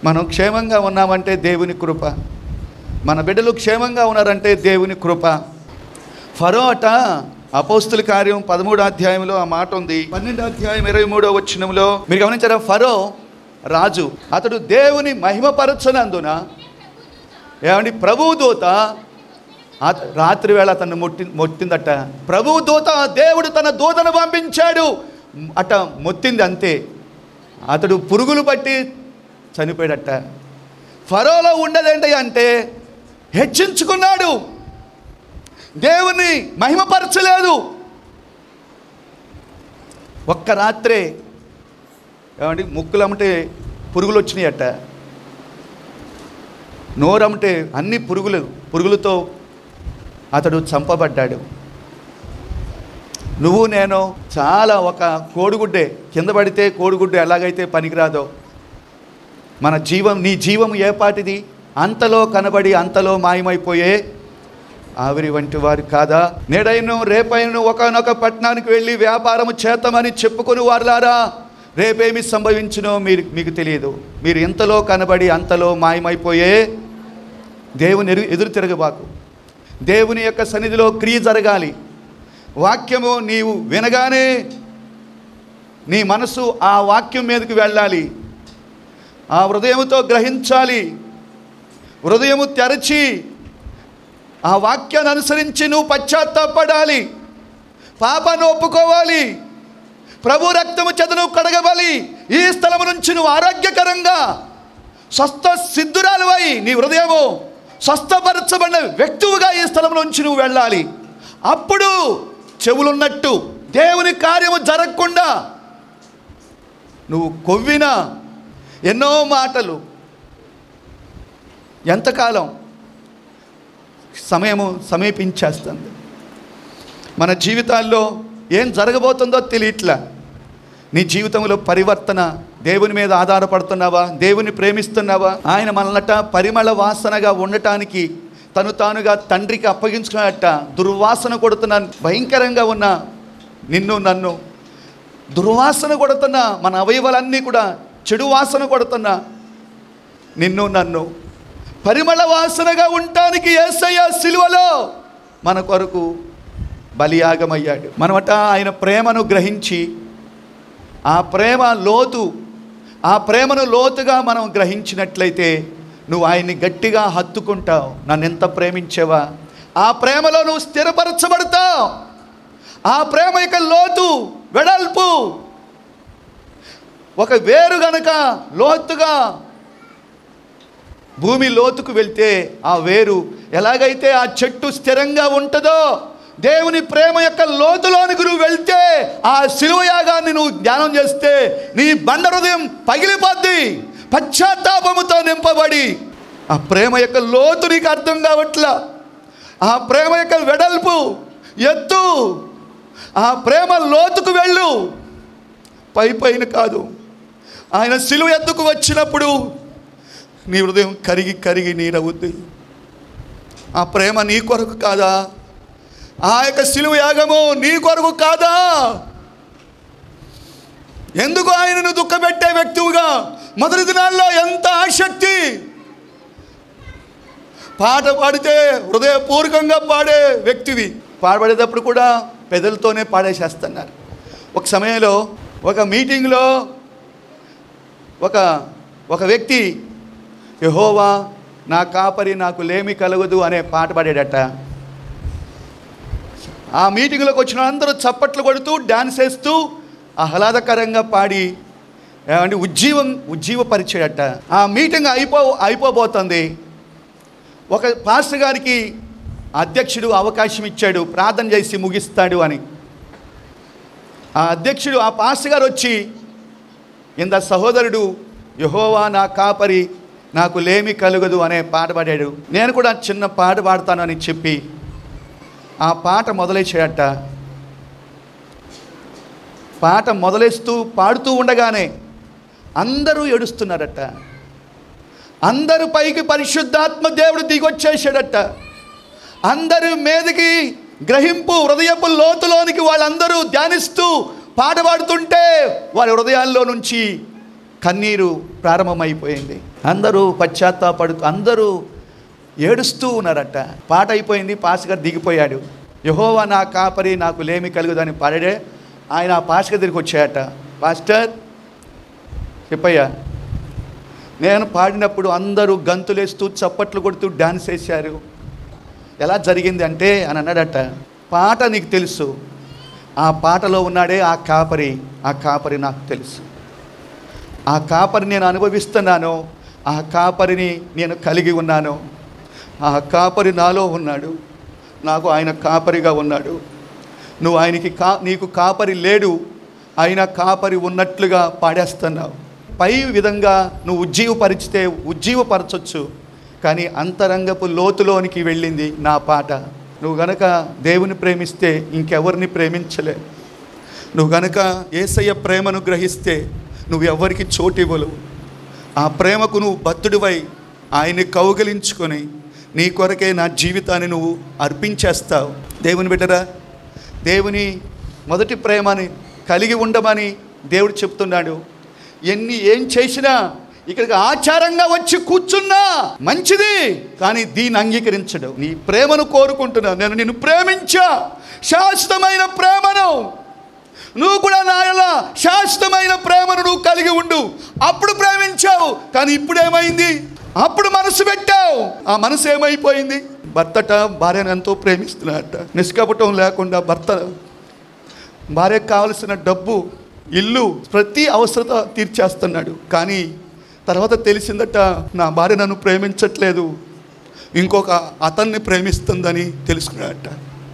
మనం క్షేమంగా ఉన్నామంటే దేవుని కృప మన బిడ్డలు క్షేమంగా ఉన్నారంటే దేవుని కృప ఫరో అట అపోస్తుల కార్యం పదమూడో అధ్యాయంలో ఆ మాట ఉంది పన్నెండో అధ్యాయం ఇరవై మూడో వచ్చినంలో మీరు గమనించారా ఫరో రాజు అతడు దేవుని మహిమపరచనందున ఏమండి ప్రభు దూత ఆ- రాత్రి వేళ అతన్ని మొట్టి మొట్టిందట ప్రభు దూత దేవుడు తన దూతను పంపించాడు అట మొత్తింది అంతే అతడు పురుగులు పట్టి చనిపోయాడట ఫరోలో ఉండదేంటి అంటే హెచ్చించుకున్నాడు దేవుని మహిమపరచలేదు ఒక్క రాత్రే ఏమండి ముక్కులమ్మటే పురుగులు వచ్చినాయట నోరమ్మటే అన్ని పురుగులు పురుగులతో అతడు చంపబడ్డాడు నువ్వు నేను చాలా ఒక కోడిగుడ్డే కింద పడితే కోడిగుడ్డు ఎలాగైతే పనికిరాదో మన జీవం నీ జీవం ఏ పాటిది అంతలో కనబడి అంతలో మాయమైపోయే ఆవిరి వంటి వారు కాదా నేడైను రేపైను ఒకనొక పట్టణానికి వెళ్ళి వ్యాపారము చేతమని చెప్పుకొని వారులారా రేపేమి సంభవించునో మీరు మీకు తెలియదు మీరు ఎంతలో కనబడి అంతలో మాయమైపోయే దేవుని ఎరు- ఎదురు తిరగబాకు దేవుని యొక్క సన్నిధిలో క్రియ జరగాలి వాక్యము నీవు వినగానే నీ మనసు ఆ వాక్యం మీదకి వెళ్ళాలి ఆ హృదయముతో గ్రహించాలి హృదయము తెరచి ఆ వాక్యాన్ని అనుసరించి నువ్వు పశ్చాత్తాపడాలి పాపాన్ని ఒప్పుకోవాలి ప్రభు రక్తము చేత నువ్వు కడగవాలి ఈ స్థలము నుంచి నువ్వు ఆరోగ్యకరంగా స్వస్థ సిద్ధురాలువై నీ హృదయము స్వస్థపరచబడిన వ్యక్తువుగా ఈ స్థలం నుంచి నువ్వు వెళ్ళాలి అప్పుడు చెవులున్నట్టు దేవుని కార్యము జరగకుండా నువ్వు కొవ్విన ఎన్నో మాటలు ఎంతకాలం సమయము సమీపించేస్తుంది మన జీవితాల్లో ఏం జరగబోతుందో తెలియట్లా నీ జీవితంలో పరివర్తన దేవుని మీద ఆధారపడుతున్నావా దేవుని ప్రేమిస్తున్నావా ఆయన మనలట పరిమళ వాసనగా ఉండటానికి తను తానుగా తండ్రికి అప్పగించుకున్నట్ట దుర్వాసన కొడుతున్న భయంకరంగా ఉన్న నిన్ను నన్ను దుర్వాసన కొడుతున్న మన అవయవాలన్నీ కూడా చెడు వాసన కొడుతున్న నిన్ను నన్ను పరిమళ వాసనగా ఉండటానికి ఏసయ్య సిలువలో మన కొరకు బలియాగమయ్యాడు మనమట ఆయన ప్రేమను గ్రహించి ఆ ప్రేమ లోతు ఆ ప్రేమను లోతుగా మనం గ్రహించినట్లయితే నువ్వు ఆయన్ని గట్టిగా హత్తుకుంటావు నన్ను ఎంత ప్రేమించావా ఆ ప్రేమలో నువ్వు స్థిరపరచబడతావు ఆ ప్రేమ యొక్క లోతు వెడల్పు ఒక వేరు గనక లోతుగా భూమి లోతుకు వెళ్తే ఆ వేరు ఎలాగైతే ఆ చెట్టు స్థిరంగా ఉంటుందో దేవుని ప్రేమ యొక్క లోతులోనికి నువ్వు వెళ్తే ఆ శిలువ యాగాన్ని నువ్వు ధ్యానం చేస్తే నీ బండ హృదయం పగిలిపోద్ది పశ్చాత్తాపముతో నింపబడి ఆ ప్రేమ యొక్క లోతు నీకు అర్థం కావట్లా ఆ ప్రేమ యొక్క వెడల్పు ఎత్తు ఆ ప్రేమ లోతుకు వెళ్ళు పై పైన కాదు ఆయన సిలువ ఎత్తుకు వచ్చినప్పుడు నీ హృదయం కరిగి కరిగి నీరవుద్ది ఆ ప్రేమ నీ కొరకు కాదా ఆ యొక్క సిలువ యాగము నీ కొరకు కాదా ఎందుకు ఆయనను దుఃఖపెట్టే వ్యక్తివుగా మొదటి దినాల్లో ఎంత ఆసక్తి పాట పాడితే హృదయపూర్వకంగా పాడే వ్యక్తివి పాడబడేటప్పుడు కూడా పెదలతోనే పాడేసేస్తున్నారు ఒక సమయంలో ఒక మీటింగ్లో ఒక ఒక వ్యక్తి యహోవా నా కాపరి నాకు లేమి కలగదు అనే పాట పాడాడట ఆ మీటింగ్లోకి వచ్చిన అందరూ చప్పట్లు కొడుతూ డాన్స్ వేస్తూ ఆహ్లాదకరంగా పాడి ఏమంటే ఉజ్జీవం ఉజ్జీవపరిచాడట ఆ మీటింగ్ అయిపో అయిపోబోతుంది ఒక పాస్టర్ గారికి అధ్యక్షుడు అవకాశం ఇచ్చాడు ప్రార్థన చేసి ముగిస్తాడు అని ఆ అధ్యక్షుడు ఆ పాస్టర్ గారు వచ్చి ఇంద సహోదరుడు యహోవా నా కాపరి నాకు లేమి కలుగదు అనే పాట పాడాడు నేను కూడా చిన్న పాట పాడతానని చెప్పి ఆ పాట మొదలేసాడట పాట మొదలేస్తూ పాడుతూ ఉండగానే అందరూ ఏడుస్తున్నారట అందరు పైకి పరిశుద్ధాత్మ దేవుడు దిగొచ్చేసాడట అందరి మీదకి గ్రహింపు హృదయపు లోతులోనికి వాళ్ళందరూ ధ్యానిస్తూ పాట పాడుతుంటే వారి హృదయాల్లో నుంచి కన్నీరు ప్రారంభమైపోయింది అందరూ పశ్చాత్తాపడు అందరూ ఏడుస్తూ ఉన్నారట పాట అయిపోయింది పాస్ గారు దిగిపోయాడు యహోవా నా కాపరి నాకు లేమి కలుగుదని పాడే ఆయన ఆ పాస్టర్ దగ్గరికి వచ్చాయట పాస్టర్ చెప్పయ్యా నేను పాడినప్పుడు అందరూ గంతులేస్తూ చప్పట్లు కొడుతూ డాన్స్ వేశారు ఎలా జరిగింది అంటే అని అన్నాడట పాట నీకు తెలుసు ఆ పాటలో ఉన్నాడే ఆ కాపరి ఆ కాపరి నాకు తెలుసు ఆ కాపరి నేను అనుభవిస్తున్నాను ఆ కాపరిని నేను కలిగి ఉన్నాను ఆ కాపరి నాలో ఉన్నాడు నాకు ఆయన కాపరిగా ఉన్నాడు నువ్వు ఆయనకి కా నీకు కాపరి లేడు ఆయన కాపరి ఉన్నట్లుగా పాడేస్తున్నావు పై విధంగా నువ్వు ఉజ్జీవపరిచితే ఉజ్జీవపరచొచ్చు కానీ అంతరంగపు లోతులోనికి వెళ్ళింది నా పాట నువ్వు గనక దేవుని ప్రేమిస్తే ఇంకెవరిని ప్రేమించలే నువ్వు గనక ఏసయ్య ప్రేమను గ్రహిస్తే నువ్వు ఎవరికి చోటు ఇవ్వలేవు ఆ ప్రేమకు నువ్వు బద్దుడివై ఆయన్ని కౌగలించుకొని నీ కొరకే నా జీవితాన్ని నువ్వు అర్పించేస్తావు దేవుని బిడ్డరా దేవుని మొదటి ప్రేమని కలిగి ఉండమని దేవుడు చెప్తున్నాడు ఎన్ని ఏం చేసినా ఇక్కడికి ఆచారంగా వచ్చి కూర్చున్నా మంచిది కానీ దీన్ని అంగీకరించడు నీ ప్రేమను కోరుకుంటున్నా నేను నిన్ను ప్రేమించా శాశ్వతమైన ప్రేమను నువ్వు కూడా నాయలా శాశ్వతమైన ప్రేమను నువ్వు కలిగి ఉండు అప్పుడు ప్రేమించావు కానీ ఇప్పుడు ఏమైంది అప్పుడు మనసు పెట్టావు ఆ మనసు ఏమైపోయింది భర్తట భార్యను ఎంతో ప్రేమిస్తున్నాడట నిష్కపటం లేకుండా భర్త భార్యకు కావలసిన డబ్బు ఇల్లు ప్రతి అవసరత తీర్చేస్తున్నాడు కానీ తర్వాత తెలిసిందట నా భార్య నన్ను ప్రేమించట్లేదు ఇంకొక అతన్ని ప్రేమిస్తుందని తెలుసుకున్నాడట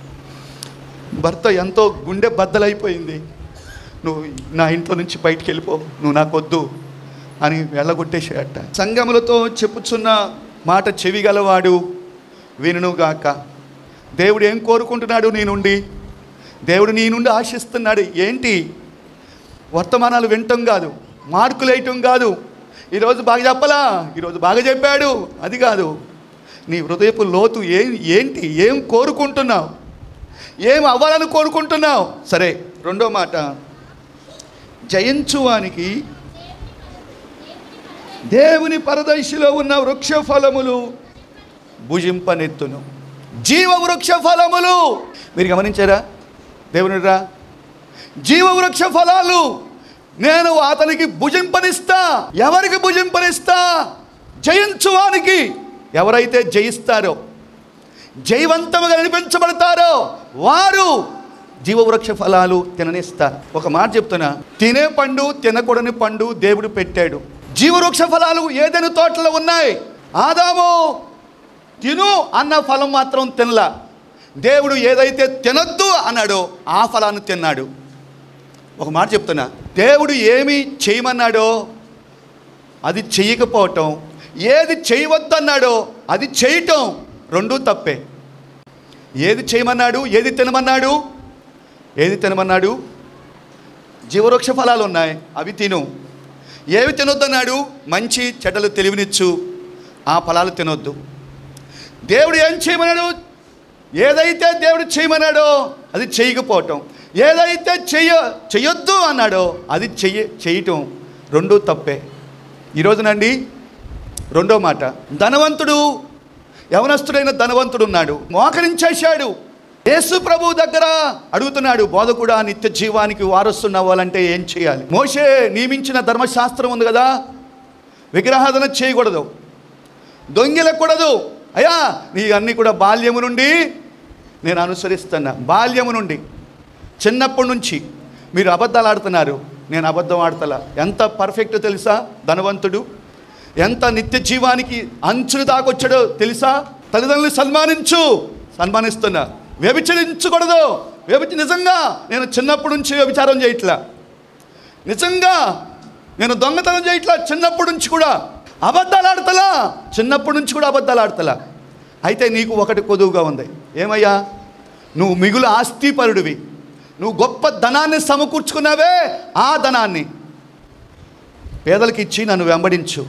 భర్త ఎంతో గుండె బద్దలైపోయింది నువ్వు నా ఇంట్లో నుంచి బయటికి వెళ్ళిపో నువ్వు నాకొద్దు అని వెళ్ళగొట్టేసాడట సంగములతో చెప్పుచున్న మాట చెవిగలవాడు వినుగాక దేవుడు ఏం కోరుకుంటున్నాడు నీ నుండి దేవుడు నీ నుండి ఆశిస్తున్నాడు ఏంటి వర్తమానాలు వినటం కాదు మార్కులు వేయటం కాదు ఈరోజు బాగా చెప్పలా ఈరోజు బాగా చెప్పాడు అది కాదు నీ హృదయపు లోతు ఏం ఏంటి ఏం కోరుకుంటున్నావు ఏం అవ్వాలని కోరుకుంటున్నావు సరే రెండో మాట జయించువానికి దేవుని పరదశిలో ఉన్న వృక్ష ఫలములు భుజింపనెత్తును జీవ వృక్ష ఫలములు మీరు గమనించారా దేవునిరా జీవ వృక్ష ఫలాలు నేను అతనికి భుజింపనిస్తా ఎవరికి భుజింపనిస్తా జయించువానికి ఎవరైతే జయిస్తారో జయవంతముగా నడిపించబడతారో వారు జీవవృక్ష ఫలాలు తిననిస్తారు ఒక మాట చెప్తున్నా తినే పండు తినకూడని పండు దేవుడు పెట్టాడు జీవవృక్ష ఫలాలు ఏదైనా తోటలో ఉన్నాయి ఆదాము తిను అన్న ఫలం మాత్రం తినలా దేవుడు ఏదైతే తినొద్దు అన్నాడో ఆ ఫలాన్ని తిన్నాడు ఒక మాట చెప్తున్నా దేవుడు ఏమి చేయమన్నాడో అది చెయ్యకపోవటం ఏది చేయవద్దన్నాడో అది చేయటం రెండూ తప్పే ఏది చేయమన్నాడు ఏది తినమన్నాడు ఏది తినమన్నాడు జీవవృక్ష ఫలాలు ఉన్నాయి అవి తిను ఏవి తినొద్దన్నాడు మంచి చెడ్డలు తెలివినిచ్చు ఆ ఫలాలు తినొద్దు దేవుడు ఏం చేయమన్నాడు ఏదైతే దేవుడు చేయమన్నాడో అది చేయకపోవటం ఏదైతే చెయ్య చెయ్యొద్దు అన్నాడో అది చెయ్య చేయటం రెండూ తప్పే ఈరోజునండి రెండో మాట ధనవంతుడు యవనస్తుడైన ధనవంతుడు ఉన్నాడు మోకరించేశాడు యేసు ప్రభు దగ్గర అడుగుతున్నాడు బోధకుడా నిత్య జీవానికి వారసున్న అవ్వాలంటే ఏం చేయాలి మోషే నియమించిన ధర్మశాస్త్రం ఉంది కదా విగ్రహాధన చేయకూడదు దొంగిలకూడదు అయ్యా నీ అన్నీ కూడా బాల్యము నుండి నేను అనుసరిస్తున్నా బాల్యము నుండి చిన్నప్పటి నుంచి మీరు అబద్ధాలు ఆడుతున్నారు నేను అబద్ధం ఆడతలా ఎంత పర్ఫెక్ట్ తెలుసా ధనవంతుడు ఎంత నిత్య జీవానికి అంచులు దాకొచ్చాడో తెలుసా తల్లిదండ్రులు సన్మానించు సన్మానిస్తున్నా వ్యభిచరించకూడదు వ్యభిచ నిజంగా నేను చిన్నప్పటి నుంచి వ్యభిచారం చేయట్లా నిజంగా నేను దొంగతనం చేయట్లా చిన్నప్పటి నుంచి కూడా అబద్ధాలు ఆడతలా చిన్నప్పటి నుంచి కూడా అబద్ధాలు ఆడతలా అయితే నీకు ఒకటి కొదువుగా ఉంది ఏమయ్యా నువ్వు మిగులు ఆస్తిపరుడివి నువ్వు గొప్ప ధనాన్ని సమకూర్చుకున్నావే ఆ ధనాన్ని పేదలకు ఇచ్చి నన్ను వెంబడించు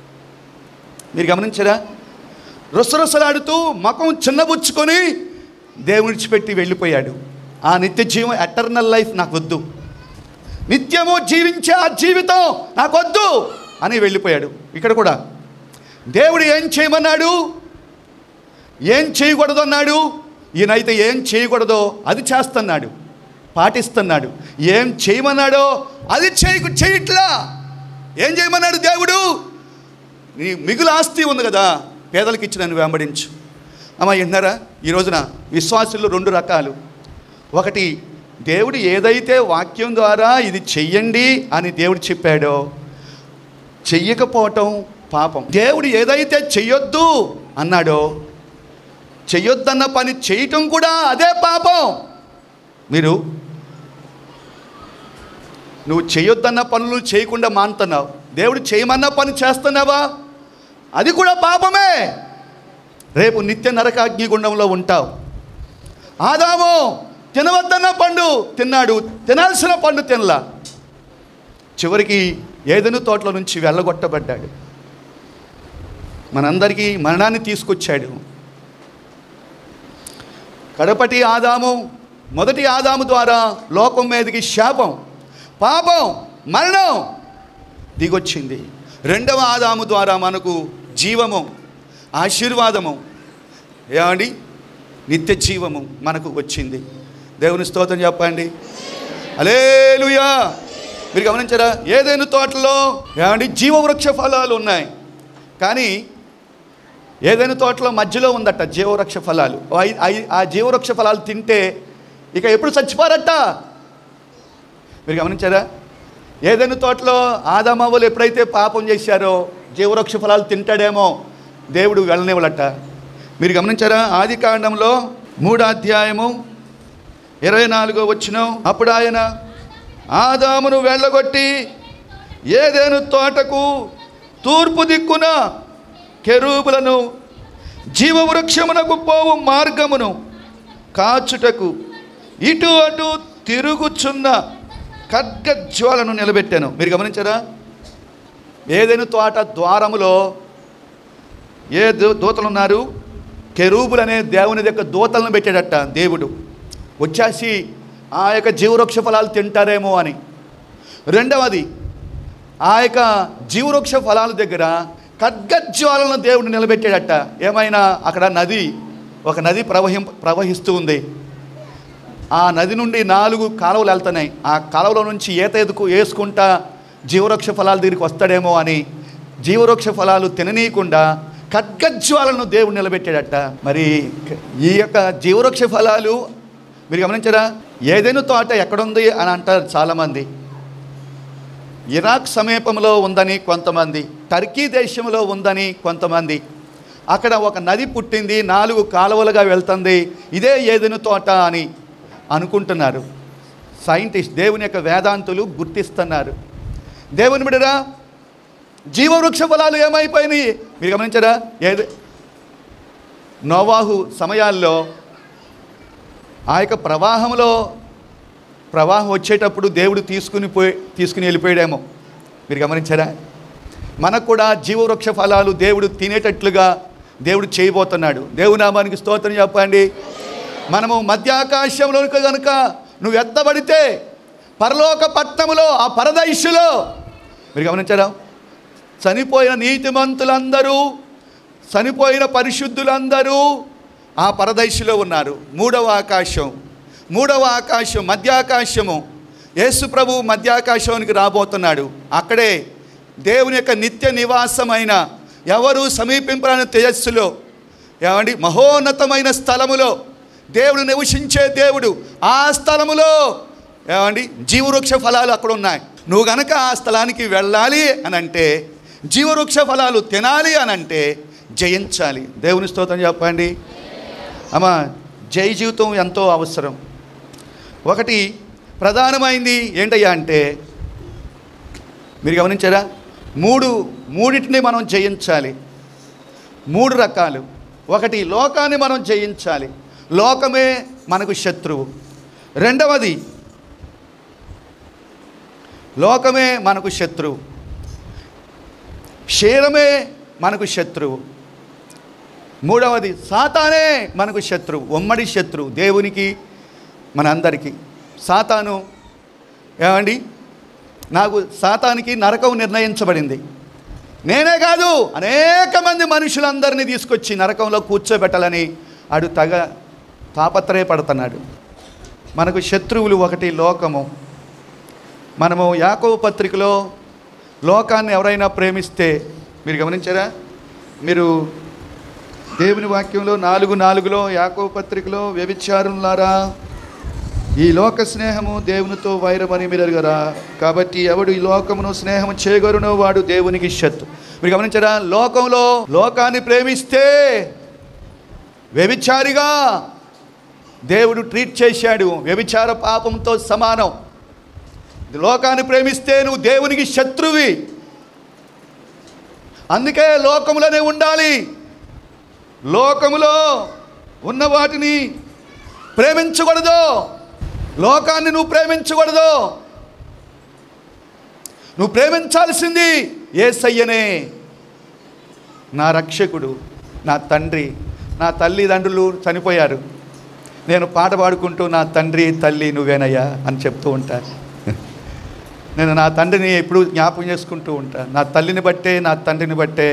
మీరు గమనించారా రుసరుసలాడుతూ మకం చిన్నబుచ్చుకొని దేవుని విడిచిపెట్టి వెళ్ళిపోయాడు ఆ నిత్య జీవం ఎటర్నల్ లైఫ్ నాకు వద్దు నిత్యము జీవించే ఆ జీవితం నాకొద్దు అని వెళ్ళిపోయాడు ఇక్కడ కూడా దేవుడు ఏం చేయమన్నాడు ఏం చేయకూడదు అన్నాడు ఈయనైతే ఏం చేయకూడదో అది చేస్తున్నాడు పాటిస్తున్నాడు ఏం చేయమన్నాడో అది చేయకు చేయట్లా ఏం చేయమన్నాడు దేవుడు నీ మిగులు ఆస్తి ఉంది కదా పేదలకు ఇచ్చి నన్ను వెంబడించు అమ్మ విన్నారా ఈ రోజున విశ్వాసులు రెండు రకాలు ఒకటి దేవుడు ఏదైతే వాక్యం ద్వారా ఇది చెయ్యండి అని దేవుడు చెప్పాడో చెయ్యకపోవటం పాపం దేవుడు ఏదైతే చెయ్యొద్దు అన్నాడో చెయ్యొద్దన్న పని చేయటం కూడా అదే పాపం మీరు నువ్వు చేయొద్దన్న పనులు చేయకుండా మానుతున్నావు దేవుడు చేయమన్న పని చేస్తున్నావా అది కూడా పాపమే రేపు నిత్య నరకాగ్నిగుండంలో ఉంటావు ఆదాము తినవద్దన్న పండు తిన్నాడు తినాల్సిన పండు తినలా చివరికి ఏదైనా తోటల నుంచి వెళ్ళగొట్టబడ్డాడు మనందరికీ మరణాన్ని తీసుకొచ్చాడు కడపటి ఆదాము మొదటి ఆదాము ద్వారా లోకం మీదకి శాపం పాపం మరణం దిగొచ్చింది రెండవ ఆదాము ద్వారా మనకు జీవము ఆశీర్వాదము ఏమండి నిత్య జీవము మనకు వచ్చింది దేవుని స్తోత్రం చెప్పండి అలేలుయా మీరు గమనించారా ఏదైనా తోటలో ఏమండి జీవవృక్ష ఫలాలు ఉన్నాయి కానీ ఏదైనా తోటలో మధ్యలో ఉందట జీవవృక్ష ఫలాలు ఐ- ఐ- ఆ జీవవృక్ష ఫలాలు తింటే ఇక ఎప్పుడు చచ్చిపోరట మీరు గమనించారా ఏదైనా తోటలో ఆదామవ్వలు ఎప్పుడైతే పాపం చేశారో జీవవృక్ష ఫలాలు తింటాడేమో దేవుడు వెళ్ళనివ్వలట మీరు గమనించారా ఆది కాండంలో మూడో అధ్యాయము ఇరవై నాలుగో వచ్చిన అప్పుడు ఆయన ఆదామును వెళ్ళగొట్టి ఏదేను తోటకు తూర్పు దిక్కున కెరూబులను జీవవృక్షమునకు పోవు మార్గమును కాచుటకు ఇటు అటు తిరుగుచున్న ఖడ్గజ్వాలను నిలబెట్టాను మీరు గమనించారా ఏదైనా తోట ద్వారములో ఏ దూ దూతలు ఉన్నారు కెరూబులు అనే దేవుని యొక్క దూతలను పెట్టాడట దేవుడు వచ్చేసి ఆ యొక్క జీవవృక్ష ఫలాలు తింటారేమో అని రెండవది ఆ యొక్క జీవవృక్ష ఫలాల దగ్గర ఖడ్గజ్వాలను దేవుడు నిలబెట్టాడట ఏమైనా అక్కడ నది ఒక నది ప్రవహిం ప్రవహిస్తూ ఉంది ఆ నది నుండి నాలుగు కాలువలు వెళ్తున్నాయి ఆ కాలువలో నుంచి ఈత ఎదుకు వేసుకుంటా జీవవృక్ష ఫలాల దగ్గరికి వస్తాడేమో అని జీవవృక్ష ఫలాలు తిననీయకుండా ఖడ్గజ్వాలను దేవుడు నిలబెట్టాడట మరి ఈ యొక్క జీవవృక్ష ఫలాలు మీరు గమనించారా ఏదైనా తోట ఎక్కడుంది అని అంటారు చాలామంది ఇరాక్ సమీపంలో ఉందని కొంతమంది టర్కీ దేశంలో ఉందని కొంతమంది అక్కడ ఒక నది పుట్టింది నాలుగు కాలువలుగా వెళ్తుంది ఇదే ఏదైనా తోట అని అనుకుంటున్నారు సైంటిస్ట్ దేవుని యొక్క వేదాంతులు గుర్తిస్తున్నారు దేవుని బిడరా జీవవృక్ష ఫలాలు ఏమైపోయినాయి మీరు గమనించారా ఏది నోవాహు సమయాల్లో ఆ యొక్క ప్రవాహంలో ప్రవాహం వచ్చేటప్పుడు దేవుడు తీసుకుని పోయి తీసుకుని వెళ్ళిపోయాడేమో మీరు గమనించారా మనకు కూడా జీవవృక్ష ఫలాలు దేవుడు తినేటట్లుగా దేవుడు చేయబోతున్నాడు దేవుని నామానికి స్తోత్రం చెప్పండి మనము మధ్యాకాశంలోనికి కనుక నువ్వు ఎత్తబడితే పరలోక పట్టణములో ఆ పరదైషులో మీరు గమనించారా చనిపోయిన నీతిమంతులందరూ చనిపోయిన పరిశుద్ధులందరూ ఆ పరదైశిలో ఉన్నారు మూడవ ఆకాశం మూడవ ఆకాశం మధ్యాకాశము యేసు ప్రభు మధ్యాకాశానికి రాబోతున్నాడు అక్కడే దేవుని యొక్క నిత్య నివాసమైన ఎవరు సమీపింపరాని తేజస్సులో ఏమండి మహోన్నతమైన స్థలములో దేవుడు నివసించే దేవుడు ఆ స్థలములో ఏమండి జీవవృక్ష ఫలాలు అక్కడ ఉన్నాయి నువ్వు గనక ఆ స్థలానికి వెళ్ళాలి అని అంటే జీవవృక్ష ఫలాలు తినాలి అని అంటే జయించాలి దేవుని స్తోత్రం చెప్పండి అమ్మా జై జీవితం ఎంతో అవసరం ఒకటి ప్రధానమైంది ఏంటయ్యా అంటే మీరు గమనించారా మూడు మూడింటిని మనం జయించాలి మూడు రకాలు ఒకటి లోకాన్ని మనం జయించాలి లోకమే మనకు శత్రువు రెండవది లోకమే మనకు శత్రువు క్షీరమే మనకు శత్రువు మూడవది సాతానే మనకు శత్రువు ఉమ్మడి శత్రువు దేవునికి మనందరికీ సాతాను ఏమండి నాకు సాతానికి నరకం నిర్ణయించబడింది నేనే కాదు అనేక మంది మనుషులందరినీ తీసుకొచ్చి నరకంలో కూర్చోబెట్టాలని ఆడు తగ తాపత్రయపడుతున్నాడు మనకు శత్రువులు ఒకటి లోకము మనము యాకోబు పత్రికలో లోకాన్ని ఎవరైనా ప్రేమిస్తే మీరు గమనించారా మీరు దేవుని వాక్యంలో నాలుగు నాలుగులో యాకోబు పత్రికలో వ్యభిచారులారా ఈ లోక స్నేహము దేవునితో వైరమని మీరు ఎరుగరా కాబట్టి ఎవడు ఈ లోకమును స్నేహము చేయగరునో వాడు దేవునికి శత్తు మీరు గమనించారా లోకంలో లోకాన్ని ప్రేమిస్తే వ్యభిచారిగా దేవుడు ట్రీట్ చేశాడు వ్యభిచార పాపంతో సమానం లోకాన్ని ప్రేమిస్తే నువ్వు దేవునికి శత్రువి అందుకే లోకములోనే ఉండాలి లోకములో ఉన్న వాటిని ప్రేమించకూడదు లోకాన్ని నువ్వు ప్రేమించకూడదు నువ్వు ప్రేమించాల్సింది ఏసయ్యనే నా రక్షకుడు నా తండ్రి నా తల్లిదండ్రులు చనిపోయారు నేను పాట పాడుకుంటూ నా తండ్రి తల్లి నువ్వేనయ్యా అని చెప్తూ ఉంటాను నేను నా తండ్రిని ఎప్పుడు జ్ఞాపకం చేసుకుంటూ ఉంటాను నా తల్లిని బట్టే నా తండ్రిని బట్టే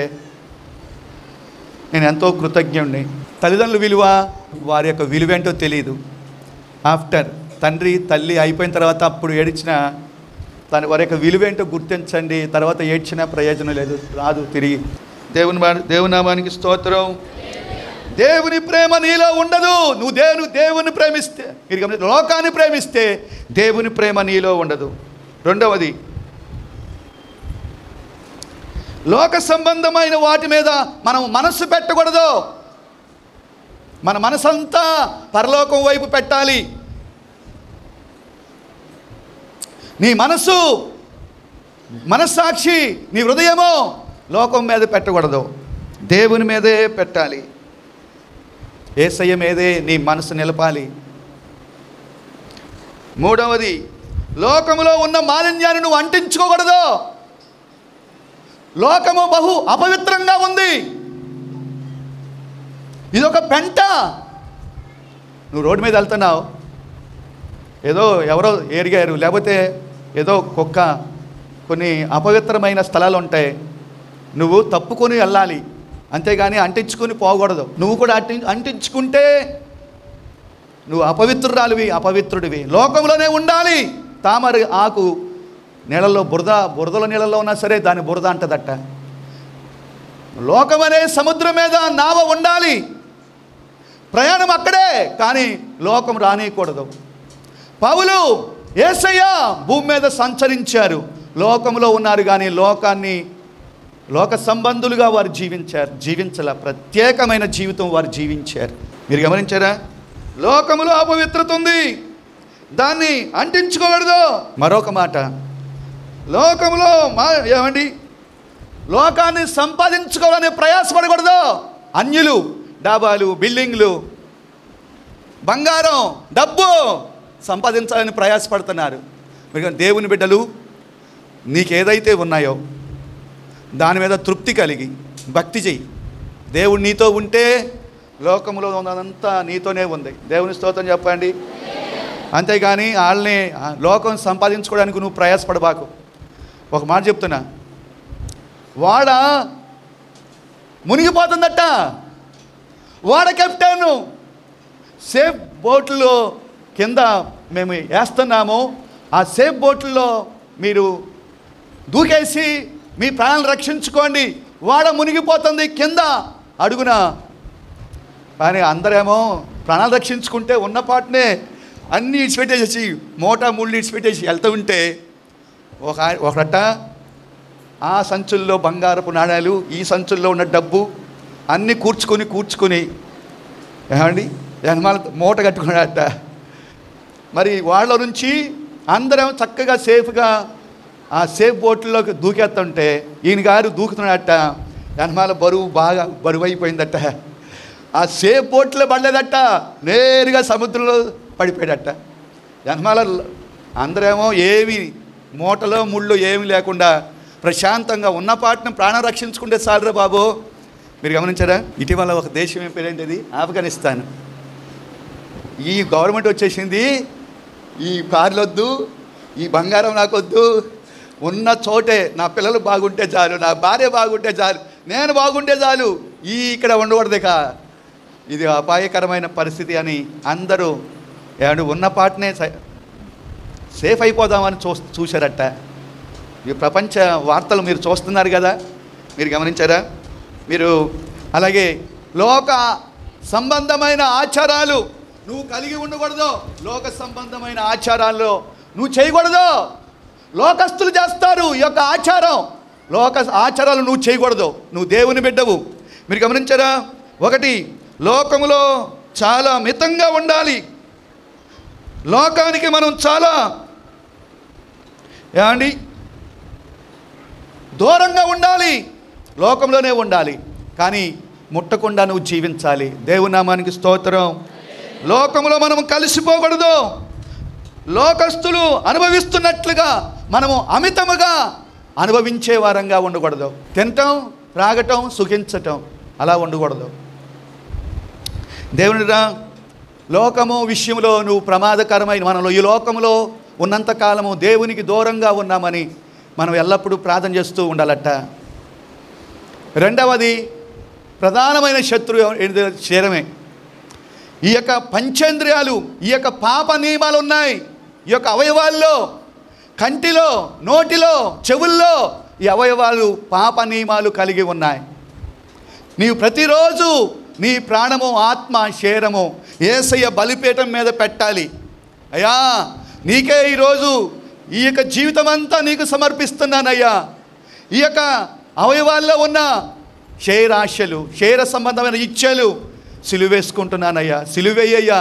నేను ఎంతో కృతజ్ఞుణ్ణి తల్లిదండ్రుల విలువ వారి యొక్క విలువేంటో తెలియదు ఆఫ్టర్ తండ్రి తల్లి అయిపోయిన తర్వాత అప్పుడు ఏడ్చిన తన వారి యొక్క విలువేంటో గుర్తించండి తర్వాత ఏడ్చిన ప్రయోజనం లేదు రాదు తిరిగి దేవుని మా- దేవుని నామానికి స్తోత్రం దేవుని ప్రేమ నీలో ఉండదు నువ్వు దేవుని దేవుని ప్రేమిస్తే మీరు గమనించండి, లోకాన్ని ప్రేమిస్తే దేవుని ప్రేమ నీలో ఉండదు రెండవది లోక సంబంధమైన వాటి మీద మనం మనస్సు పెట్టకూడదు మన మనసంతా పరలోకం వైపు పెట్టాలి నీ మనసు మనస్సాక్షి నీ హృదయమో లోకం మీద పెట్టకూడదు దేవుని మీదే పెట్టాలి ఏసయ్య మీదే నీ మనసు నిలపాలి మూడవది లోకములో ఉన్న మాలిన్యాన్ని నువ్వు అంటించుకోకూడదు లోకము బహు అపవిత్రంగా ఉంది ఇది ఒక పెంట నువ్వు రోడ్డు మీద వెళ్తున్నావు ఏదో ఎవరో ఏరిగారు లేకపోతే ఏదో కుక్క కొన్ని అపవిత్రమైన స్థలాలు ఉంటాయి నువ్వు తప్పుకొని వెళ్ళాలి అంతేగాని అంటించుకొని పోకూడదు నువ్వు కూడా అంటి అంటించుకుంటే నువ్వు అపవిత్రురాలివి అపవిత్రుడివి లోకంలోనే ఉండాలి తామర ఆకు నీళ్ళల్లో బురద బురదల నీళ్ళలో ఉన్నా సరే దాని బురద అంటదట లోకమనే సముద్రం మీద నావ ఉండాలి ప్రయాణం అక్కడే కానీ లోకం రానియకూడదు పౌలు ఏసయ్య భూమి మీద సంచరించారు లోకంలో ఉన్నారు కానీ లోకాన్ని లోక సంబంధులుగా వారు జీవించారు జీవించాల ప్రత్యేకమైన జీవితం వారు జీవించారు మీరు గమనించారా లోకములో అపవిత్రత ఉంది దాన్ని అంటించుకోకూడదు మరొక మాట లోకములో మా ఏమండి లోకాన్ని సంపాదించుకోవాలని ప్రయాసపడకూడదు అన్యులు డాబాలు బిల్డింగ్లు బంగారం డబ్బు సంపాదించాలని ప్రయాసపడుతున్నారు మీరు దేవుని బిడ్డలు నీకేదైతే ఉన్నాయో దాని మీద తృప్తి కలిగి భక్తి చెయ్యి దేవుడు నీతో ఉంటే లోకంలో ఉన్నదంతా నీతోనే ఉంది దేవుని స్తోత్రం చెప్పండి అంతేగాని వాళ్ళని ఆ లోకం సంపాదించుకోవడానికి నువ్వు ప్రయాసపడబాకు ఒక మాట చెప్తున్నా వాడ మునిగిపోతుందట వాడ కెప్టెన్ సేఫ్ బోట్లో కింద మేము వేస్తున్నాము ఆ సేఫ్ బోట్లో మీరు దూకేసి మీ ప్రాణాలను రక్షించుకోండి వాడ మునిగిపోతుంది కింద అడుగున కానీ అందరేమో ప్రాణాలు రక్షించుకుంటే ఉన్న పాటనే అన్నీ ఇడిచిపెట్టేసి మోటా ముళ్ళు ఇడిచిపెట్టేసి వెళ్తూ ఉంటే ఒక ఆయ- ఒకట ఆ సంచుల్లో బంగారపు నాణాలు ఈ సంచుల్లో ఉన్న డబ్బు అన్నీ కూర్చుకొని కూర్చుకొని ఏమండి జన్మాల మూట కట్టుకున్నాడట మరి వాళ్ళ నుంచి అందరం చక్కగా సేఫ్గా ఆ సేఫ్ బోట్లోకి దూకేస్తుంటే ఈయన గారు దూకుతున్నాడట జన్మాల బరువు బాగా బరువు అయిపోయిందట ఆ సేఫ్ బోట్లో పడలేదట నేరుగా సముద్రంలో పడిపోయాడట జన్మాల అందరేమో ఏమి మూటలో ముళ్ళు ఏమి లేకుండా ప్రశాంతంగా ఉన్న పాటను ప్రాణం రక్షించుకుంటే చాలరా బాబు మీరు గమనించారా ఇటీవల ఒక దేశం ఏం పేరేంటిది ఆఫ్ఘనిస్తాన్ ఈ గవర్నమెంట్ వచ్చేసింది ఈ కార్లు వద్దు ఈ బంగారం నాకొద్దు ఉన్న చోటే నా పిల్లలు బాగుంటే చాలు నా భార్య బాగుంటే చాలు నేను బాగుంటే చాలు ఈ ఇక్కడ ఉండకూడదు ఇక ఇది అపాయకరమైన పరిస్థితి అని అందరూ ఏమంటే ఉన్న పాటనే స- సేఫ్ అయిపోదామని చూ చూశారట ఈ ప్రపంచ వార్తలు మీరు చూస్తున్నారు కదా మీరు గమనించారా మీరు అలాగే లోక సంబంధమైన ఆచారాలు నువ్వు కలిగి ఉండకూడదు లోక సంబంధమైన ఆచారాల్లో నువ్వు చేయకూడదు లోకస్తులు చేస్తారు ఈ యొక్క ఆచారం లోక ఆచారాలు నువ్వు చేయకూడదు నువ్వు దేవుని బిడ్డవు మీరు గమనించారా ఒకటి లోకములో చాలా మితంగా ఉండాలి లోకానికి మనం చాలా ఏమండి దూరంగా ఉండాలి లోకంలోనే ఉండాలి కానీ ముట్టకుండా నువ్వు జీవించాలి దేవుని నామానికి స్తోత్రం లోకంలో మనం కలిసిపోకూడదు లోకస్తులు అనుభవిస్తున్నట్లుగా మనము అమితముగా అనుభవించే వారంగా ఉండకూడదు తినటం త్రాగటం సుఖించటం అలా ఉండకూడదు దేవునిరా లోకము విషయంలో నువ్వు ప్రమాదకరమైన మనలో ఈ లోకంలో ఉన్నంతకాలము దేవునికి దూరంగా ఉన్నామని మనం ఎల్లప్పుడూ ప్రార్థన చేస్తూ ఉండాలట రెండవది ప్రధానమైన శత్రువు ఏంటిదో శరీరమే ఈ యొక్క పంచేంద్రియాలు ఈ యొక్క పాప నియమాలు ఉన్నాయి ఈ యొక్క అవయవాల్లో కంటిలో నోటిలో చెవుల్లో ఈ అవయవాలు పాప నియమాలు కలిగి ఉన్నాయి నీవు ప్రతిరోజు నీ ప్రాణము ఆత్మ శరీరము ఏసయ్య బలిపీఠం మీద పెట్టాలి అయ్యా నీకే ఈరోజు ఈ యొక్క జీవితం అంతా నీకు సమర్పిస్తున్నానయ్యా ఈ యొక్క అవయవాల్లో ఉన్న శరీరాశలు శరీర సంబంధమైన ఇచ్ఛలు సిలువేసుకుంటున్నానయ్యా సిలువేయ్యా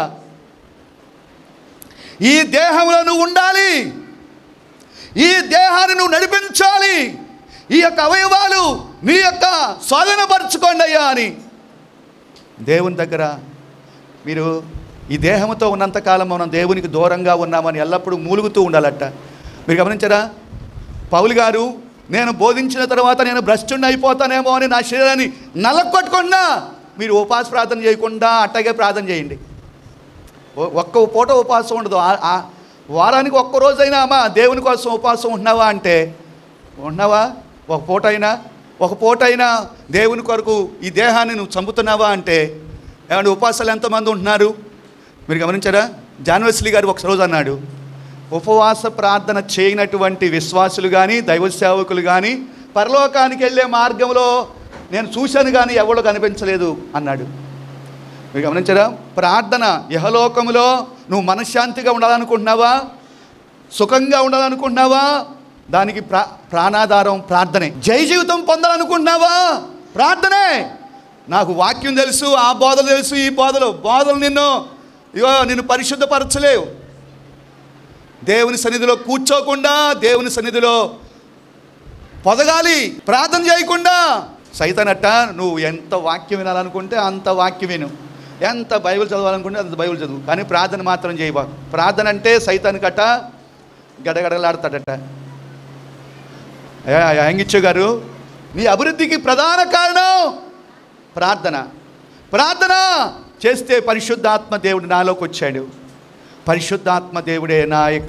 ఈ దేహంలో నువ్వు ఉండాలి ఈ దేహాన్ని నువ్వు నడిపించాలి ఈ యొక్క అవయవాలు నీ యొక్క స్వాధీనపరచుకోండి అయ్యా అని దేవుని దగ్గర మీరు ఈ దేహంతో ఉన్నంతకాలం మనం దేవునికి దూరంగా ఉన్నామని ఎల్లప్పుడూ మూలుగుతూ ఉండాలట మీరు గమనించారా పౌలు గారు నేను బోధించిన తర్వాత నేను భ్రష్టుని అయిపోతానేమో అని నా శరీరాన్ని నలకొట్టుకున్నా మీరు ఉపాస ప్రార్థన చేయకుండా అట్టగే ప్రార్థన చేయండి ఒ- ఒక్క పూట ఉపవాసం ఉండదు ఆ- ఆ వారానికి ఒక్క రోజైనా అమ్మా దేవుని కోసం ఉపవాసం ఉంటున్నావా అంటే ఉంటున్నావా ఒక పూట అయినా ఒక పూట అయినా దేవుని కొరకు ఈ దేహాన్ని నువ్వు చంపుతున్నావా అంటే ఏమంటే ఉపవాసాలు ఎంతమంది ఉంటున్నారు మీరు గమనించారా జాన్వెస్లీ గారు ఒక రోజు అన్నాడు ఉపవాస ప్రార్థన చేయనటువంటి విశ్వాసులు కానీ దైవ సేవకులు కానీ పరలోకానికి వెళ్ళే మార్గంలో నేను చూశాను కానీ ఎవరు కనిపించలేదు అన్నాడు మీరు గమనించారా ప్రార్థన యహలోకములో నువ్వు మనశ్శాంతిగా ఉండాలనుకుంటున్నావా సుఖంగా ఉండాలనుకుంటున్నావా దానికి ప్రా ప్రాణాధారం ప్రార్థనే జై జీవితం పొందాలనుకుంటున్నావా ప్రార్థనే నాకు వాక్యం తెలుసు ఆ బోధలు తెలుసు ఈ బోధలు బోధలు నిన్ను ఇగో నిన్ను పరిశుద్ధపరచలేవు దేవుని సన్నిధిలో కూర్చోకుండా దేవుని సన్నిధిలో పొదగాలి ప్రార్థన చేయకుండా సైతానట్ట నువ్వు ఎంత వాక్యం వినాలనుకుంటే అంత వాక్యం విను ఎంత బైబిల్ చదవాలనుకుంటే అంత బైబిల్ చదువు కానీ ప్రార్థన మాత్రం చేయబా ప్రార్థన అంటే సైతాన్ కట్ట గడగడలాడతాడట యాంగిచ్చు గారు నీ అభివృద్ధికి ప్రధాన కారణం ప్రార్థన ప్రార్థన చేస్తే పరిశుద్ధాత్మ దేవుడు నాలోకి వచ్చాడు పరిశుద్ధాత్మ దేవుడే నా యొక్క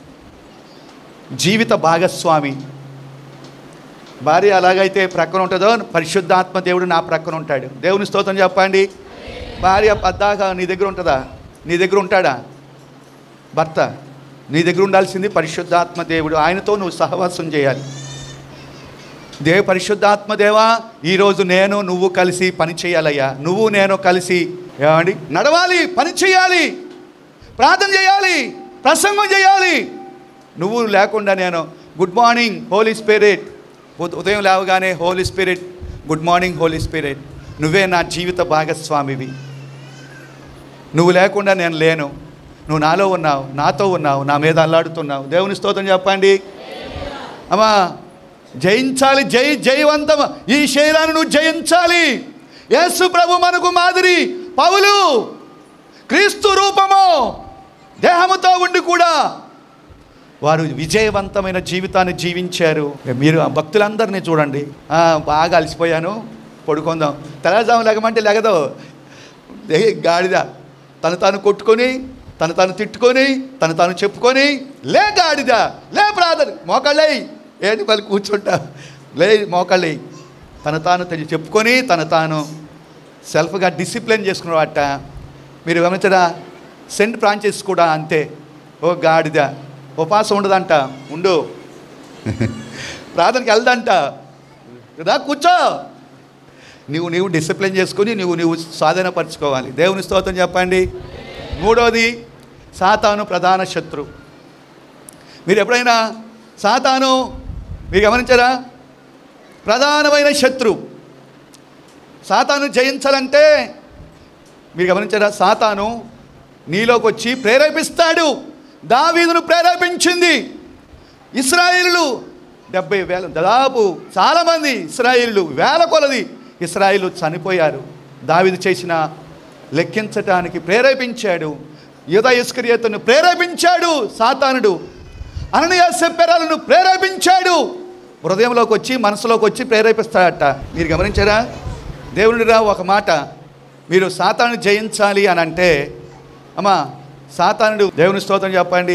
జీవిత భాగస్వామి భార్య అలాగైతే ప్రక్కన ఉంటుందో పరిశుద్ధాత్మ దేవుడు నా ప్రక్కన ఉంటాడు దేవుని స్తోత్రం చెప్పండి భార్య పద్దాక నీ దగ్గర ఉంటుందా నీ దగ్గర ఉంటాడా భర్త నీ దగ్గర ఉండాల్సింది పరిశుద్ధాత్మ దేవుడు ఆయనతో నువ్వు సహవాసం చేయాలి దేవ పరిశుద్ధాత్మ దేవా ఈరోజు నేను నువ్వు కలిసి పని చేయాలయ్యా నువ్వు నేను కలిసి ఏమండి నడవాలి పని చేయాలి ప్రార్థన చేయాలి ప్రసంగం చేయాలి నువ్వు లేకుండా నేను గుడ్ మార్నింగ్ హోలీ స్పిరిట్ ఉద- ఉదయం లేవగానే holy spirit good morning holy spirit నువ్వే నా జీవిత భాగస్వామివి నువ్వు లేకుండా నేను లేను నువ్వు నాలో ఉన్నావు నాతో ఉన్నావు నా మీద అల్లాడుతున్నావు దేవుని స్తోత్రం చెప్పండి అమ్మా జయించాలి జై జయవంతం ఈ శరీరాన్ని నువ్వు జయించాలి యేసు ప్రభు మనకు మాదిరి పౌలు క్రీస్తు రూపము దేహముతో ఉండి కూడా వారు విజయవంతమైన జీవితాన్ని జీవించారు మీరు ఆ భక్తులందరినీ చూడండి "ఆ, బాగా అలసిపోయాను పడుకుందాం తెల్లజాము లెగమంటే లెగదు ఏ గాడిద తను తాను కొట్టుకొని తను తాను తిట్టుకొని తను తాను చెప్పుకొని లే గాడిద లే బ్రాదర్ మోకాళ్ళై ఏంటి మళ్ళీ కూర్చుంటా లే మోకాళ్ళి తన తాను తె- చెప్పుకొని తన తాను సెల్ఫ్గా డిసిప్లిన్ చేసుకున్నవాట మీరు గమనించరా సెంట్ ఫ్రాంచైస్ కూడా అంతే ఓ గాడిద ఉపాసం ఉండదంట ఉండు ప్రార్థనకి వెళ్దంట రా కూర్చో నువ్వు నువ్వు డిసిప్లిన్ చేసుకుని నువ్వు నువ్వు స్వాధీనపరచుకోవాలి దేవుని స్తోత్రం చెప్పండి మూడోది సాతాను ప్రధాన శత్రు మీరు ఎప్పుడైనా సాతాను మీరు గమనించారా ప్రధానమైన శత్రు సాతాను జయించాలంటే మీరు గమనించారా సాతాను నీలోకి వచ్చి ప్రేరేపిస్తాడు దావీదును ప్రేరేపించింది ఇస్రాయిలు డెబ్బై వేల దాదాపు చాలామంది ఇస్రాయిలు వేల కొలది ఇస్రాయిలు చనిపోయారు దావీదు చేసిన లెక్కించటానికి ప్రేరేపించాడు యుధ ఇస్కరియతను ప్రేరేపించాడు సాతానుడు అననీయ సెప్పెరాలను ప్రేరేపించాడు హృదయంలోకి వచ్చి మనసులోకి వచ్చి ప్రేరేపిస్తాడట మీరు గమనించారా దేవునిరా ఒక మాట మీరు సాతాను జయించాలి అని అంటే అమ్మా సాతానుడు దేవుని స్తోత్రం చెప్పండి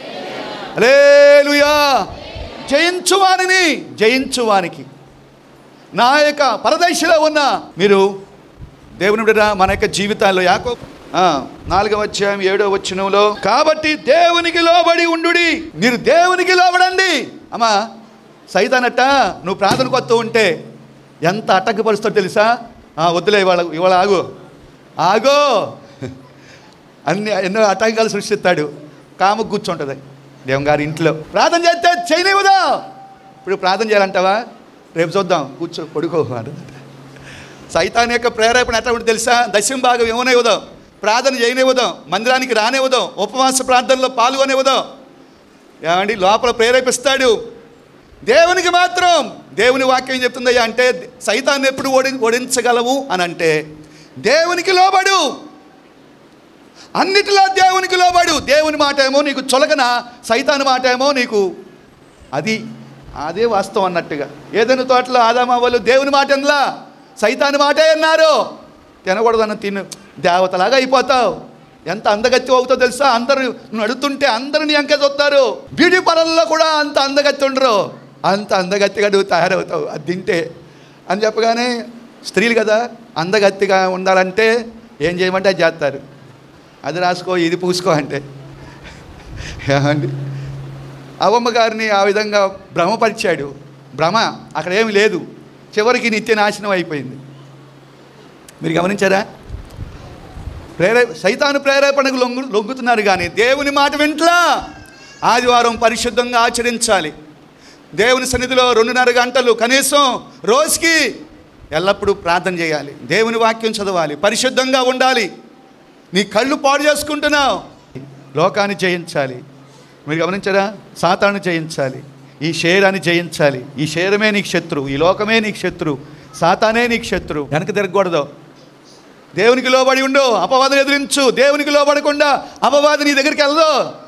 అలేలుయా జయించువానిని జయించువానికి నా యొక్క పరదేశంలో ఉన్న మీరు దేవుని బిడ్డరా మన యొక్క జీవితాల్లో యాకో ఆ, నాలుగవ అధ్యాయం ఏడో వచ్చినంలో కాబట్టి దేవునికి లోబడి ఉండుడి మీరు దేవునికి లోబడండి అమ్మా సైతానట్ట నువ్వు ప్రార్థనకు వస్తూ ఉంటే ఎంత అటక్కపరుస్తాడో తెలుసా ఆ, వద్దులే ఇవాళ ఇవాళ ఆగు ఆగో అన్ని ఎన్నో ఆటంకాలు సృష్టిస్తాడు కాము కూర్చుంటుంది దేవుని గారి ఇంట్లో ప్రార్థన చేస్తే చేయనివ్వదా ఇప్పుడు ప్రార్థన చేయాలంటావా రేపు చూద్దాం కూర్చో పడుకో అంటుంది సైతాన్ యొక్క ప్రేరేపణ ఎట్లా ఉంటుంది తెలుసా దశం భాగం ఏమనివ్వదాం ప్రార్థన చేయనివ్వదాం మందిరానికి రానివ్వదాం ఉపవాస ప్రార్థనలో పాల్గొనివ్వదాం ఏమండి లోపల ప్రేరేపిస్తాడు దేవునికి మాత్రం దేవుని వాక్యం చెప్తుందయ్యా అంటే సైతాన్ని ఎప్పుడు ఓడి ఓడించగలవు అని అంటే దేవునికి లోబడు అన్నిటిలో దేవునికి లోబడు దేవుని మాట ఏమో నీకు చొలగన సైతాను మాట ఏమో నీకు అది అదే వాస్తవం అన్నట్టుగా ఏదైనా తోటలో ఆదామావలు దేవుని మాట ఎంలా సైతాను మాటే అన్నారు తినకూడదన్న తిను దేవతలాగా అయిపోతావు ఎంత అందగత్తి అవుతావు తెలుసా అందరు నువ్వు అడుగుతుంటే అందరూ నీ అంకే చూస్తారు బ్యూటీ పార్లర్లో కూడా అంత అందగత్తి ఉండరు అంత అందగత్తిగా నువ్వు తయారవుతావు అది తింటే అని చెప్పగానే స్త్రీలు కదా అందగత్తిగా ఉండాలంటే ఏం చేయమంటే అది చేస్తారు అది రాసుకో ఇది పూసుకో అంటే ఏమండి అవమ్మ గారిని ఆ విధంగా భ్రమపరిచాడు భ్రమ అక్కడ ఏమి లేదు చివరికి నిత్య నాశనం అయిపోయింది మీరు గమనించారా ప్రేరే సైతాను ప్రేరేపణకు లొంగు లొంగుతున్నారు కానీ దేవుని మాట వింట్లా ఆదివారం పరిశుద్ధంగా ఆచరించాలి దేవుని సన్నిధిలో రెండున్నర గంటలు కనీసం రోజుకి ఎల్లప్పుడూ ప్రార్థన చేయాలి దేవుని వాక్యం చదవాలి పరిశుద్ధంగా ఉండాలి నీ కళ్ళు పాడు చేసుకుంటున్నావు లోకాన్ని జయించాలి మీరు గమనించారా సాతాను జయించాలి ఈ శరీరాన్ని జయించాలి ఈ శరీరమే నీకు శత్రువు ఈ లోకమే నీకు శత్రువు సాతానే నీకు శత్రువు వెనక తిరగకూడదు దేవునికి లోబడి ఉండు అపవాదం ఎదిరించు దేవునికి లోబడకుండా అపవాది నీ దగ్గరికి వెళ్ళదు